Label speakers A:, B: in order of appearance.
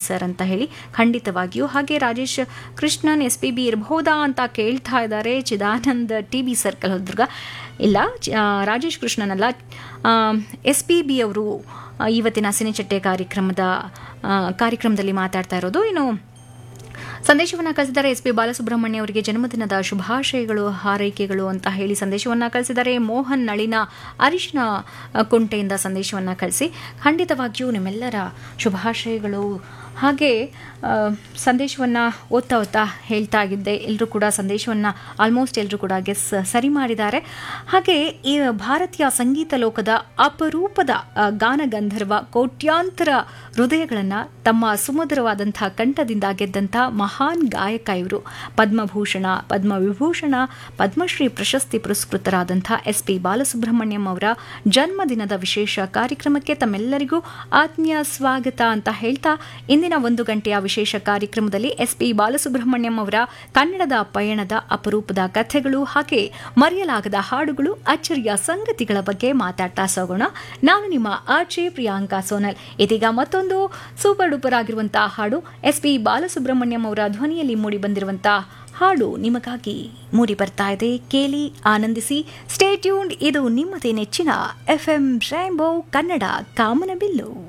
A: sir ಅಂತ ಹೇಳಿ ಖಂಡಿತವಾಗಿಯೂ ಹಾಗೆ Rajesh Krishnan S P B ಇರಬಹುದಾ ಅಂತ ಕೇಳ್ತಾ ಇದ್ದಾರೆ Chidanand T B circle Hosadurga ಇಲ್ಲ ಚ- ಆ, ರಾಜೇಶ್ ಕೃಷ್ಣನ್ ಅಲ್ಲ ಎಸ್ ಪಿ ಬಿ ಅವರು ಆ, ಇವತ್ತಿನ ಸಿನಿಚಟ್ಟೆ ಕಾರ್ಯಕ್ರಮದ ಆ, ಕಾರ್ಯಕ್ರಮದಲ್ಲಿ ಮಾತಾಡ್ತಾ ಇರೋದು ಇನ್ನು ಸಂದೇಶವನ್ನ ಕಳಿಸಿದ್ದಾರೆ ಎಸ್ ಪಿ ಬಾಲಸುಬ್ರಹ್ಮಣ್ಯ ಅವರಿಗೆ ಜನ್ಮದಿನದ ಶುಭಾಶಯಗಳು ಹಾರೈಕೆಗಳು ಅಂತ ಹೇಳಿ ಸಂದೇಶವನ್ನ ಕಳಿಸಿದ್ದಾರೆ ಮೋಹನ್ ನಳಿನ ಅರಿಶಿನ ಆ, ಕುಂಟೆಯಿಂದ ಸಂದೇಶವನ್ನ ಕಳಿಸಿ ಖಂಡಿತವಾಗಿಯೂ ನಿಮ್ಮೆಲ್ಲರ ಶುಭಾಶಯಗಳು ಹಾಗೆ ಆ, ಸಂದೇಶವನ್ನ ಓದ್ತಾ ಓದ್ತಾ ಹೇಳ್ತಾ ಇದ್ದೆ ಎಲ್ಲರೂ ಕೂಡ ಸಂದೇಶವನ್ನ ಆಲ್ಮೋಸ್ಟ್ ಎಲ್ಲರೂ ಕೂಡ ಗೆಸ್ ಸರಿ ಮಾಡಿದ್ದಾರೆ ಹಾಗೆ ಈ ಭಾರತೀಯ ಸಂಗೀತ ಲೋಕದ ಅಪರೂಪದ ಆ, ಗಾನಗಂಧರ್ವ ಕೋಟ್ಯಾಂತರ ಹೃದಯಗಳನ್ನು ತಮ್ಮ ಸುಮಧುರವಾದಂಥ ಕಂಠದಿಂದ ಗೆದ್ದಂಥ ಮಹಾನ್ ಗಾಯಕ ಇವರು ಪದ್ಮಭೂಷಣ ಪದ್ಮವಿಭೂಷಣ ಪದ್ಮಶ್ರೀ ಪ್ರಶಸ್ತಿ ಪುರಸ್ಕೃತರಾದಂಥ ಎಸ್ ಪಿ ಬಾಲಸುಬ್ರಹ್ಮಣ್ಯಂ ಅವರ ಜನ್ಮದಿನದ ವಿಶೇಷ ಕಾರ್ಯಕ್ರಮಕ್ಕೆ ತಮ್ಮೆಲ್ಲರಿಗೂ ಆತ್ಮೀಯ ಸ್ವಾಗತ ಅಂತ ಹೇಳ್ತಾ ಇಂದಿನ ಒಂದು ಗಂಟೆಯ ವಿಶೇಷ ಕಾರ್ಯಕ್ರಮದಲ್ಲಿ ಎಸ್ ಪಿ ಬಾಲಸುಬ್ರಹ್ಮಣ್ಯಂ ಅವರ ಕನ್ನಡದ ಪಯಣದ ಅಪರೂಪದ ಕಥೆಗಳು ಹಾಗೆ ಮರೆಯಲಾಗದ ಹಾಡುಗಳು ಅಚ್ಚರಿಯ ಸಂಗತಿಗಳ ಬಗ್ಗೆ ಮಾತಾಡ್ತಾ ಸಾಗೋಣ ನಾನು ನಿಮ್ಮ ಆರ್ಜೆ ಪ್ರಿಯಾಂಕಾ ಸೋನಲ್ ಇದೀಗ ಮತ್ತೊಂದು ಸೂಪರ್ ಡೂಪರ್ ಆಗಿರುವಂತಹ ಹಾಡು ಎಸ್ ಪಿ ಬಾಲಸುಬ್ರಹ್ಮಣ್ಯಂ ಅವರ ಧ್ವನಿಯಲ್ಲಿ ಮೂಡಿ ಬಂದಿರುವಂತಹ ಹಾಡು ನಿಮಗಾಗಿ ಮೂಡಿ ಬರ್ತಾ ಇದೆ ಕೇಳಿ ಆನಂದಿಸಿ ಸ್ಟೇ ಟ್ಯೂನ್ಡ್ ಇದು ನಿಮ್ಮದೇ ನೆಚ್ಚಿನ ಎಫ್ ಎಂ ರೈಂಬೋ ಕನ್ನಡ ಕಾಮನಬಿಲ್ಲು